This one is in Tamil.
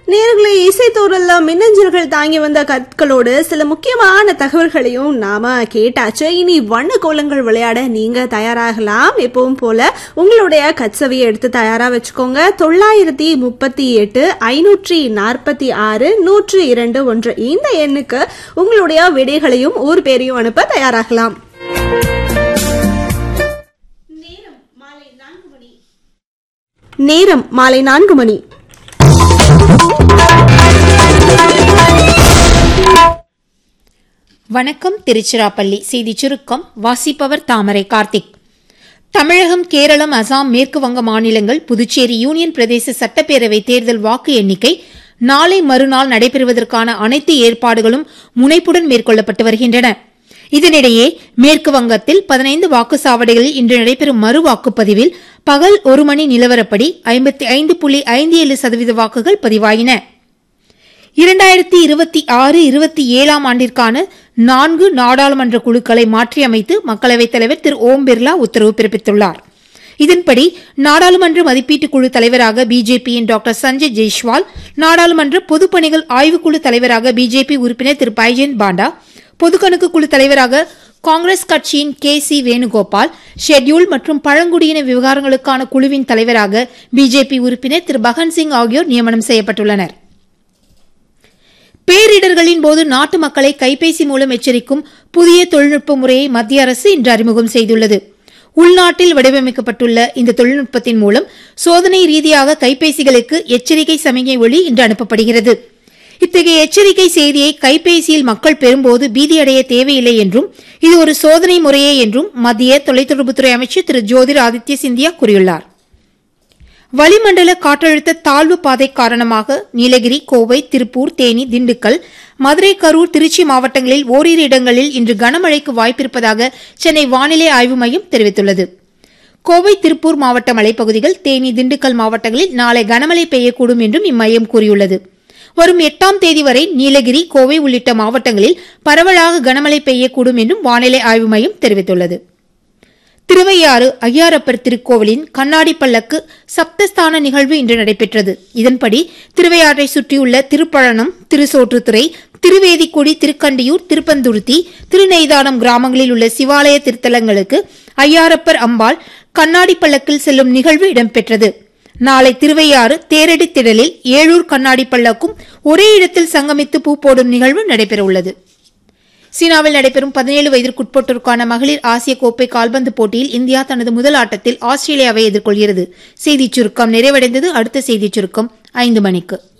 நேர்களை இசைத்தூரல்ல மின்னஞ்சல்கள் தாங்கி வந்த கற்களோடு சில முக்கியமான தகவல்களையும் நாம கேட்டாச்சு இனி வண்ண கோலங்கள் விளையாட நீங்க தயாராகலாம் எப்பவும் போல உங்களுடைய கச்சவியை எடுத்து தயாரா வச்சுக்கோங்க தொள்ளாயிரத்தி முப்பத்தி எட்டு ஐநூற்றி நாற்பத்தி ஆறு நூற்றி இரண்டு ஒன்று இந்த எண்ணுக்கு உங்களுடைய விடைகளையும் ஊர் பேரையும் அனுப்ப தயாராகலாம் நேரம் மாலை நான்கு மணி வணக்கம் திருச்சிராப்பள்ளி செய்தி சுருக்கம் வாசிப்பவர் தாமரை கார்த்திக் தமிழகம் கேரளம் அசாம் மேற்கு வங்க மாநிலங்கள் புதுச்சேரி யூனியன் பிரதேச சட்டப்பேரவை தேர்தல் வாக்கு எண்ணிக்கை நாளை மறுநாள் நடைபெறுவதற்கான அனைத்து ஏற்பாடுகளும் முனைப்புடன் மேற்கொள்ளப்பட்டு வருகின்றன இதனிடையே மேற்கு வங்கத்தில் பதினைந்து வாக்குச்சாவடிகளில் இன்று நடைபெறும் மறு வாக்குப்பதிவில் பகல் ஒரு மணி நிலவரப்படி ஐம்பத்தி ஐந்து புள்ளி ஐந்து ஏழு சதவீத வாக்குகள் பதிவாயின இரண்டாயிரத்தி இருபத்தி ஆறு இருபத்தி ஏழாம் ஆண்டிற்கான நான்கு நாடாளுமன்ற குழுக்களை மாற்றியமைத்து மக்களவைத் தலைவர் திரு ஓம் பிர்லா உத்தரவு பிறப்பித்துள்ளார் இதன்படி நாடாளுமன்ற மதிப்பீட்டுக் குழு தலைவராக பிஜேபியின் டாக்டர் சஞ்சய் ஜெய்ஷ்வால் நாடாளுமன்ற பொதுப்பணிகள் ஆய்வுக்குழு தலைவராக பிஜேபி உறுப்பினர் திரு பைஜெயந்த் பாண்டா பொதுக்கணக்கு குழு தலைவராக காங்கிரஸ் கட்சியின் கே சி வேணுகோபால் ஷெட்யூல் மற்றும் பழங்குடியின விவகாரங்களுக்கான குழுவின் தலைவராக பிஜேபி உறுப்பினர் திரு பகன் சிங் ஆகியோர் நியமனம் செய்யப்பட்டுள்ளனா் பேரிடர்களின் போது நாட்டு மக்களை கைபேசி மூலம் எச்சரிக்கும் புதிய தொழில்நுட்ப முறையை மத்திய அரசு இன்று அறிமுகம் செய்துள்ளது உள்நாட்டில் வடிவமைக்கப்பட்டுள்ள இந்த தொழில்நுட்பத்தின் மூலம் சோதனை ரீதியாக கைபேசிகளுக்கு எச்சரிக்கை சமிகை ஒளி இன்று அனுப்பப்படுகிறது இத்தகைய எச்சரிக்கை செய்தியை கைபேசியில் மக்கள் பெறும்போது பீதியடைய தேவையில்லை என்றும் இது ஒரு சோதனை முறையே என்றும் மத்திய தொலைத்தொடர்புத்துறை அமைச்சர் திரு ஜோதிர் ஆதித்ய சிந்தியா கூறியுள்ளார் வளிமண்டல காற்றழுத்த தாழ்வு பாதை காரணமாக நீலகிரி கோவை திருப்பூர் தேனி திண்டுக்கல் மதுரை கரூர் திருச்சி மாவட்டங்களில் ஓரிரு இடங்களில் இன்று கனமழைக்கு வாய்ப்பிருப்பதாக சென்னை வானிலை ஆய்வு மையம் தெரிவித்துள்ளது கோவை திருப்பூர் மாவட்ட மலைப்பகுதிகள் தேனி திண்டுக்கல் மாவட்டங்களில் நாளை கனமழை பெய்யக்கூடும் என்றும் இம்மையம் கூறியுள்ளது வரும் எட்டாம் தேதி வரை நீலகிரி கோவை உள்ளிட்ட மாவட்டங்களில் பரவலாக கனமழை பெய்யக்கூடும் என்றும் வானிலை ஆய்வு மையம் தெரிவித்துள்ளது திருவையாறு ஐயாரப்பர் திருக்கோவிலின் கண்ணாடி பல்லக்கு சப்தஸ்தான நிகழ்வு இன்று நடைபெற்றது இதன்படி திருவையாற்றை சுற்றியுள்ள திருப்பழனம் திருசோற்றுத்துறை திருவேதிக்குடி திருக்கண்டியூர் திருப்பந்துருத்தி திருநெய்தானம் கிராமங்களில் உள்ள சிவாலய திருத்தலங்களுக்கு ஐயாரப்பர் அம்பாள் கண்ணாடி பல்லக்கில் செல்லும் நிகழ்வு இடம்பெற்றது நாளை திருவையாறு தேரடி திடலில் ஏழூர் கண்ணாடி பல்லக்கும் ஒரே இடத்தில் சங்கமித்து பூ போடும் நிகழ்வு நடைபெறவுள்ளது சீனாவில் நடைபெறும் பதினேழு வயதிற்குட்பட்டோருக்கான மகளிர் ஆசிய கோப்பை கால்பந்து போட்டியில் இந்தியா தனது முதல் ஆட்டத்தில் ஆஸ்திரேலியாவை எதிர்கொள்கிறது செய்திச் சுருக்கம் நிறைவடைந்தது அடுத்த செய்திச் சுருக்கம் ஐந்து மணிக்கு